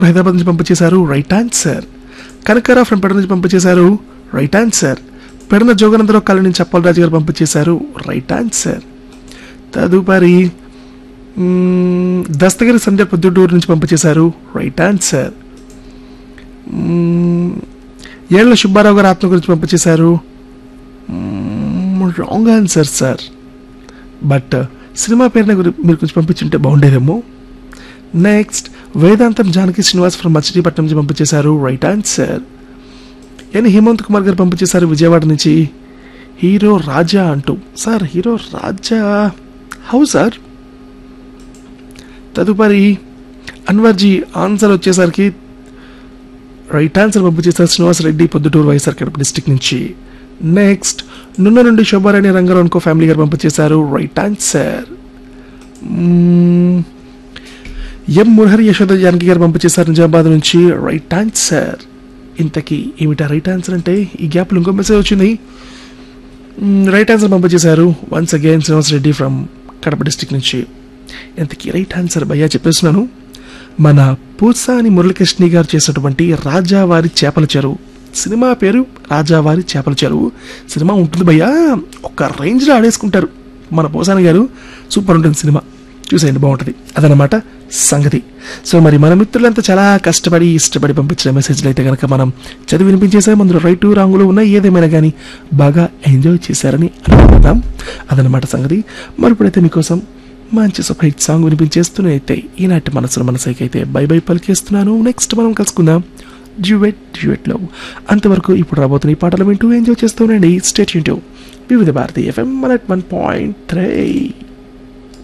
హైదరాబాద్ నుంచి పంపించేశారు right answer కనకరా from పెడ నుంచి పంపించేశారు right answer Pedana Joganandarao colony నుంచి అప్పలరాజు గారు పంపించేశారు రైట్ ఆన్సర్ తదుపరి మ్మ్, దస్తగిరి సంధ్య పొద్దుటూరు నుంచి పంపించేశారు రైట్ ఆన్సర్ మ్మ్, ఏళ్ల సుబ్బారావు గారు ఆత్మ గురించి పంపించేశారు wrong answer sir but cinema పేరున గురి- మీరు కొంచెం పంపించుంటే బాగుండేదేమో నెక్స్ట్ వేదాంతం జానకి శ్రీనివాస్ ఫ్రమ్ మచిలీపట్నం నుంచి పంపించేశారు right answer N Hemanth Kumar గారు పంపించేశారు విజయవాడ నుంచి హీరో రాజా అంటూ sir hero Raja how sir తదుపరి అన్వర్జీ ఆన్సర్ వచ్చేసరికి రైట్ ఆన్సర్ పంపించేశారు శ్రీనివాస్ రెడ్డి పొద్దుటూరు వైఎస్ఆర్ కడప డిస్టిక్ నుంచి నెక్స్ట్ నున్న నుండి శోభారాణి రంగారావు ఇంకో ఫ్యామిలీ గారు పంపించేశారు రైట్ ఆన్సర్ మ్మ్. ఎం మురహరి యశోద జానకి గారు పంపించేశారు నిజామాబాద్ నుంచి రైట్ ఆన్సర్ ఇంతకీ ఏమిటా రైట్ ఆన్సర్ అంటే ఈ గ్యాప్లో ఇంకో మెసేజ్ వచ్చింది మ్మ్, రైట్ ఆన్సర్ పంపించేశారు once again Srinivas Reddy from Kadapa district నుంచి ఇంతకీ రైట్ ఆన్సర్ భయ్యా చెప్పేస్తున్నాను మన పూసాని మురళీకృష్ణ గారు చేసినటువంటి రాజావారి చేపల చెరువు సినిమా పేరు రాజావారి చేపల చెరువు సినిమా ఉంటుంది భయ్యా ఒక రేంజ్లో ఆడేసుకుంటారు మన పోసాని గారు సూపర్ ఉంటుంది సినిమా చూసేయండి బాగుంటుంది అదనమాట సంగతి సో మరి మన మిత్రులంతా చాలా కష్టపడి ఇష్టపడి పంపించిన మెసేజ్లు అయితే కనుక మనం చదివి వినిపించేసాం అందులో రైట్ రాంగులు ఉన్నాయి ఏదేమైనా కానీ బాగా ఎంజాయ్ చేశారని అనుకుంటున్నాం అదనమాట సంగతి మరి ఇప్పుడైతే మీకోసం మంచి సూపర్ హిట్ సాంగ్ వినిపించేస్తూనే అయితే ఈనాటి మనసులో మనసైకి అయితే బై బై పలికేస్తున్నాను నెక్స్ట్ మనం కలుసుకుందాం డ్యూవెట్ డ్యూవెట్లో అంతవరకు ఇప్పుడు రాబోతున్న ఈ పాటలు వింటూ ఎంజాయ్ చేస్తూనండి state Vividh Bharati FM one point three